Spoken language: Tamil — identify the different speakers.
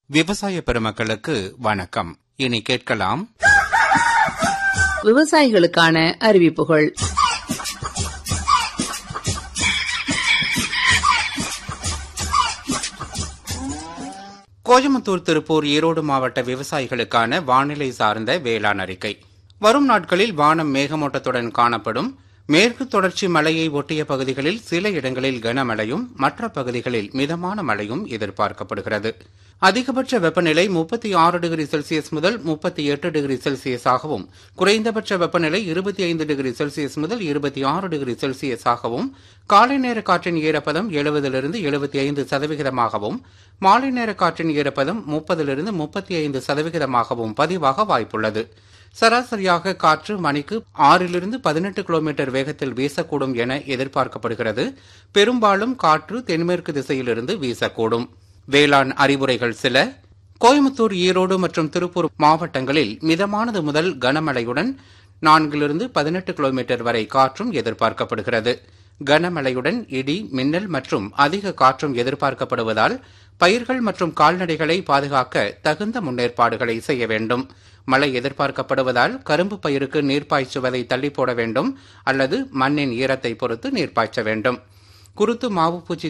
Speaker 1: விவசாய பெருமக்களுக்கு வணக்கம் இனி கேட்கலாம்
Speaker 2: விவசாயிகளுக்கான அறிவிப்புகள்
Speaker 1: கோயம்புத்தூர் திருப்பூர் ஈரோடு மாவட்ட விவசாயிகளுக்கான வானிலை சார்ந்த வேளாண் அறிக்கை வரும் நாட்களில் வானம் மேகமூட்டத்துடன் காணப்படும் மேற்கு தொடர்ச்சி மலையை ஒட்டிய பகுதிகளில் சில இடங்களில் கனமழையும் மற்ற பகுதிகளில் மிதமான மழையும் எதிர்பார்க்கப்படுகிறது அதிகபட்ச வெப்பநிலை முப்பத்தி ஆறு டிகிரி செல்சியஸ் முதல் முப்பத்தி எட்டு டிகிரி செல்சியஸாகவும் குறைந்தபட்ச வெப்பநிலை இருபத்தி ஐந்து டிகிரி செல்சியஸ் முதல் இருபத்தி ஆறு டிகிரி செல்சியஸாகவும் காலை நேர காற்றின் ஈரப்பதம் எழுபதிலிருந்து எழுபத்தி ஐந்து சதவிகிதமாகவும் மாலை நேர காற்றின் ஈரப்பதம் முப்பதிலிருந்து முப்பத்தி ஐந்து சதவிகிதமாகவும் பதிவாக வாய்ப்புள்ளது சராசரியாக காற்று மணிக்கு ஆறிலிருந்து பதினெட்டு கிலோமீட்டர் வேகத்தில் வீசக்கூடும் என எதிர்பார்க்கப்படுகிறது பெரும்பாலும் காற்று தென்மேற்கு திசையிலிருந்து வீசக்கூடும் வேளாண் அறிவுரைகள் சில கோயம்புத்தூர் ஈரோடு மற்றும் திருப்பூர் மாவட்டங்களில் மிதமானது முதல் கனமழையுடன் நான்கிலிருந்து பதினெட்டு கிலோமீட்டர் வரை காற்றும் எதிர்பார்க்கப்படுகிறது கனமழையுடன் இடி மின்னல் மற்றும் அதிக காற்றும் எதிர்பார்க்கப்படுவதால் பயிர்கள் மற்றும் கால்நடைகளை பாதுகாக்க தகுந்த முன்னேற்பாடுகளை செய்ய வேண்டும் மழை எதிர்பார்க்கப்படுவதால் கரும்பு பயிருக்கு நீர் பாய்ச்சுவதை தள்ளி போட வேண்டும் அல்லது மண்ணின் ஈரத்தை பொறுத்து நீர் பாய்ச்ச வேண்டும் குருத்து மாவு பூச்சி